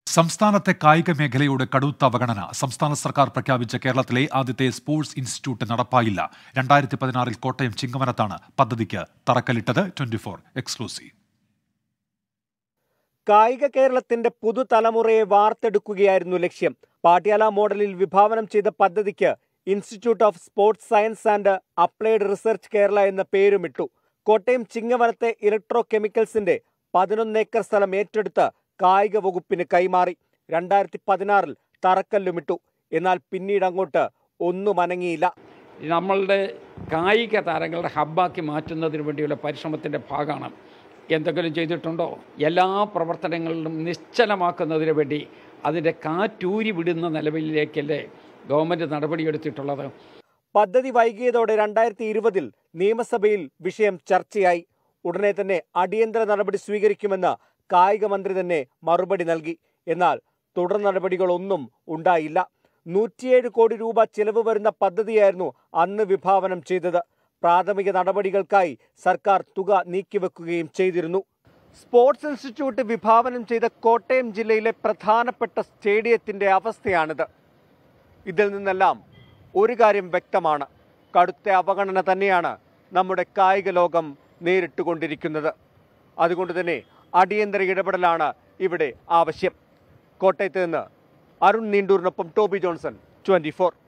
സംസ്ഥാനത്തെ കായിക മേഖലയുടെ കടുത്ത അവഗണന സംസ്ഥാന സർക്കാർ പ്രഖ്യാപിച്ച കേരളത്തിലെ ആദ്യത്തെ സ്പോർട്സ് ഇൻസ്റ്റിറ്റ്യൂട്ട് നടപ്പായില്ല രണ്ടായിരത്തി പതിനാറിൽ കോട്ടയം ചിങ്ങവനത്താണ് പദ്ധതിക്ക് തറക്കല്ലിട്ടത് ട്വന്റി ഫോർ എക്സ്ക്ലൂസീവ് കായിക കേരളത്തിന്റെ പുതുതലമുറയെ വാർത്തെടുക്കുകയായിരുന്നു ലക്ഷ്യം പാട്യാല മോഡലിൽ വിഭാവനം ചെയ്ത പദ്ധതിക്ക് institute of sports science and applied research Kerala എന്ന പേരുമിട്ടു കോട്ടയം ചിങ്ങവനത്തെ ഇലക്ട്രോ കെമിക്കൽസിന്റെ പതിനൊന്ന് ഏക്കർ സ്ഥലം ഏറ്റെടുത്ത് കായിക വകുപ്പിന് കൈമാറി രണ്ടായിരത്തി പതിനാറിൽ തറക്കല്ലുമിട്ടു എന്നാൽ പിന്നീട് അങ്ങോട്ട് ഒന്നും അനങ്ങിയില്ല നമ്മളുടെ കായിക താരങ്ങളുടെ ഹബ്ബാക്കി മാറ്റുന്നതിന് വേണ്ടിയുള്ള പരിശ്രമത്തിൻ്റെ ഭാഗമാണ് എന്തെങ്കിലും ചെയ്തിട്ടുണ്ടോ എല്ലാ പ്രവർത്തനങ്ങളിലും നിശ്ചലമാക്കുന്നതിന് വേണ്ടി അതിൻ്റെ കാറ്റൂരി വിടുന്ന നിലവിലേക്കല്ലേ ഗവൺമെൻറ് നടപടിയെടുത്തിട്ടുള്ളത് പദ്ധതി വൈകിയതോടെ രണ്ടായിരത്തി ഇരുപതിൽ നിയമസഭയിൽ വിഷയം ചർച്ചയായി ഉടനെ തന്നെ അടിയന്തര നടപടി സ്വീകരിക്കുമെന്ന് കായിക മന്ത്രി തന്നെ മറുപടി നൽകി എന്നാൽ തുടർ നടപടികളൊന്നും ഉണ്ടായില്ല നൂറ്റിയേഴ് കോടി രൂപ ചെലവ് വരുന്ന പദ്ധതിയായിരുന്നു അന്ന് വിഭാവനം ചെയ്തത് പ്രാഥമിക നടപടികൾക്കായി സർക്കാർ തുക നീക്കിവെക്കുകയും ചെയ്തിരുന്നു സ്പോർട്സ് ഇൻസ്റ്റിറ്റ്യൂട്ട് വിഭാവനം ചെയ്ത കോട്ടയം ജില്ലയിലെ പ്രധാനപ്പെട്ട സ്റ്റേഡിയത്തിന്റെ അവസ്ഥയാണിത് ഇതിൽ നിന്നെല്ലാം ഒരു കാര്യം വ്യക്തമാണ് കടുത്ത അവഗണന തന്നെയാണ് നമ്മുടെ കായിക ലോകം നേരിട്ടുകൊണ്ടിരിക്കുന്നത് അതുകൊണ്ട് തന്നെ അടിയന്തര ഇടപെടലാണ് ഇവിടെ ആവശ്യം കോട്ടയത്ത് നിന്ന് അരുൺ നീണ്ടൂരിനൊപ്പം ടോബി ജോൺസൺ ട്വന്റി